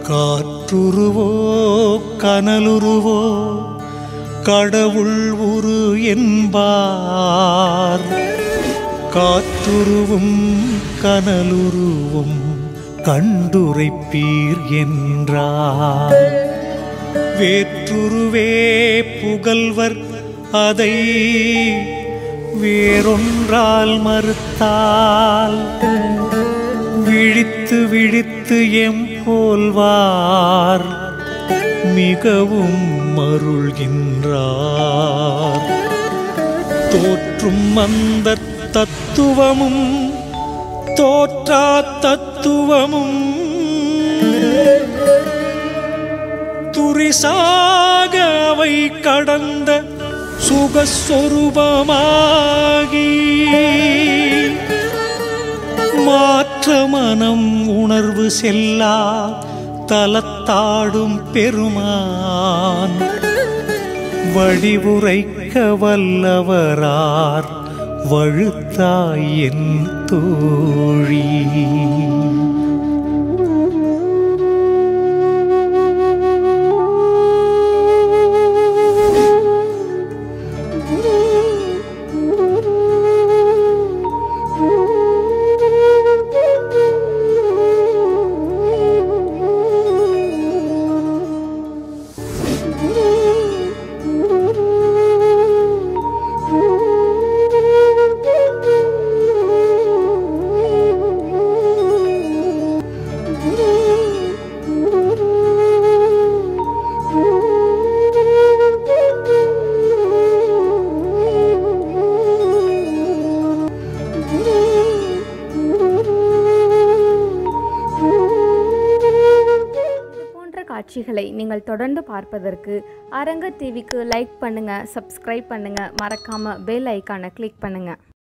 காற்றுருவோ கனலுருவோ கடவுள் உரு என்பார் காற்றுருவும் கனலுருவும் கண்டுரைப்பீர் என்றார் வேற்றுருவே புகழ்வர் அதை வேறொன்றால் மறுத்தால் விழித்து விழித்து எம் போல்வார் மிகவும் மருள்கின்றார் தோற்றும் அந்த தத்துவமும் தோற்றா தத்துவமும் துரிசாக அவை கடந்த சுகஸ்வரூபமாகி மாற்ற மனம் உணர்வு செல்லா தலத்தாடும் பெருமான் வடிவுரைக்க வல்லவரார் வழுத்தாய் என் தோழி இது போன்ற காட்சிகளை நீங்கள் தொடர்ந்து பார்ப்பதற்கு அரங்க டிவிக்கு லைக் பண்ணுங்க சப்ஸ்கிரைப் பண்ணுங்க மறக்காம பெல் ஐக்கானை கிளிக் பண்ணுங்க